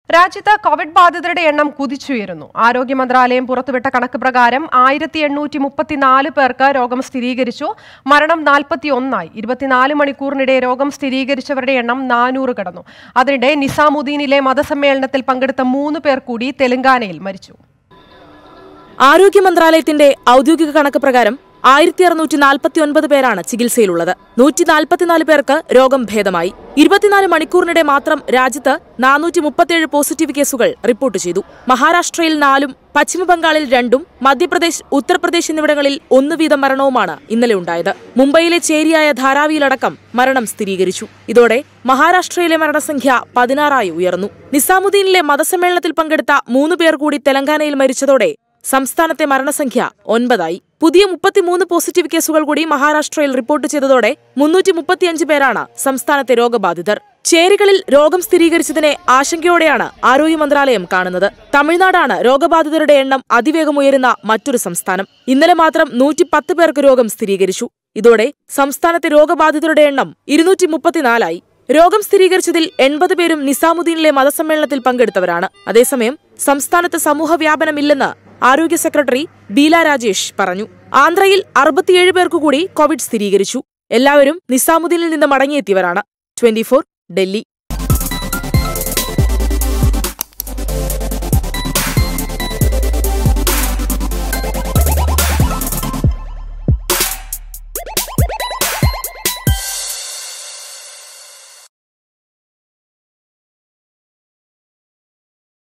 രാജ്യത്ത് കോവിഡ് ബാധിതരുടെ എണ്ണം കുതിച്ചുയരുന്നു ആരോഗ്യ മന്ത്രാലയം പുറത്തുവിട്ട കണക്ക് പ്രകാരം ആയിരത്തി എണ്ണൂറ്റി മുപ്പത്തിനാല് പേർക്ക് രോഗം സ്ഥിരീകരിച്ചു മരണം നാൽപ്പത്തി ഒന്നായി ഇരുപത്തിനാല് മണിക്കൂറിനിടെ രോഗം സ്ഥിരീകരിച്ചവരുടെ എണ്ണം നാനൂറ് കടന്നു അതിനിടെ നിസാമുദ്ദീനിലെ മതസമ്മേളനത്തിൽ പങ്കെടുത്ത മൂന്ന് പേർ കൂടി തെലങ്കാനയിൽ മരിച്ചു ആരോഗ്യ മന്ത്രാലയത്തിന്റെ ഔദ്യോഗിക കണക്ക് പ്രകാരം ആയിരത്തി അറുന്നൂറ്റി നാൽപ്പത്തി ഒൻപത് പേരാണ് ചികിത്സയിലുള്ളത് നൂറ്റി നാൽപ്പത്തിനാല് പേർക്ക് രോഗം ഭേദമായി ഇരുപത്തിനാല് മണിക്കൂറിനിടെ മാത്രം രാജ്യത്ത് നാനൂറ്റി മുപ്പത്തിയേഴ് പോസിറ്റീവ് കേസുകൾ റിപ്പോർട്ട് ചെയ്തു മഹാരാഷ്ട്രയിൽ നാലും പശ്ചിമബംഗാളിൽ രണ്ടും മധ്യപ്രദേശ് ഉത്തർപ്രദേശ് എന്നിവിടങ്ങളിൽ ഒന്ന് വീതം മരണവുമാണ് ഇന്നലെ ഉണ്ടായത് മുംബൈയിലെ ചേരിയായ ധാരാവിയിലടക്കം മരണം സ്ഥിരീകരിച്ചു ഇതോടെ മഹാരാഷ്ട്രയിലെ മരണസംഖ്യ പതിനാറായി ഉയർന്നു നിസാമുദ്ദീനിലെ മതസമ്മേളനത്തിൽ പങ്കെടുത്ത മൂന്ന് പേർ കൂടി തെലങ്കാനയിൽ മരിച്ചതോടെ സംസ്ഥാനത്തെ മരണസംഖ്യ ഒൻപതായി പുതിയ മുപ്പത്തിമൂന്ന് പോസിറ്റീവ് കേസുകൾ കൂടി മഹാരാഷ്ട്രയിൽ റിപ്പോർട്ട് ചെയ്തതോടെ മുന്നൂറ്റി മുപ്പത്തിയഞ്ച് പേരാണ് സംസ്ഥാനത്തെ രോഗബാധിതർ ചേരികളിൽ രോഗം സ്ഥിരീകരിച്ചതിനെ ആശങ്കയോടെയാണ് ആരോഗ്യ മന്ത്രാലയം കാണുന്നത് തമിഴ്നാടാണ് രോഗബാധിതരുടെ എണ്ണം അതിവേഗം ഉയരുന്ന മറ്റൊരു സംസ്ഥാനം ഇന്നലെ മാത്രം നൂറ്റി പത്ത് പേർക്ക് രോഗം സ്ഥിരീകരിച്ചു ഇതോടെ സംസ്ഥാനത്തെ രോഗബാധിതരുടെ എണ്ണം ഇരുന്നൂറ്റി മുപ്പത്തിനാലായി രോഗം സ്ഥിരീകരിച്ചതിൽ എൺപത് പേരും നിസാമുദ്ദീനിലെ മതസമ്മേളനത്തിൽ പങ്കെടുത്തവരാണ് അതേസമയം സംസ്ഥാനത്ത് സമൂഹ വ്യാപനമില്ലെന്ന് ആരോഗ്യ സെക്രട്ടറി ബീല രാജേഷ് പറഞ്ഞു ആന്ധ്രയിൽ അറുപത്തിയേഴ് പേർക്കു കൂടി കോവിഡ് സ്ഥിരീകരിച്ചു എല്ലാവരും നിസാമുദ്ദീനിൽ നിന്ന് മടങ്ങിയെത്തിയവരാണ് ട്വന്റി ഡൽഹി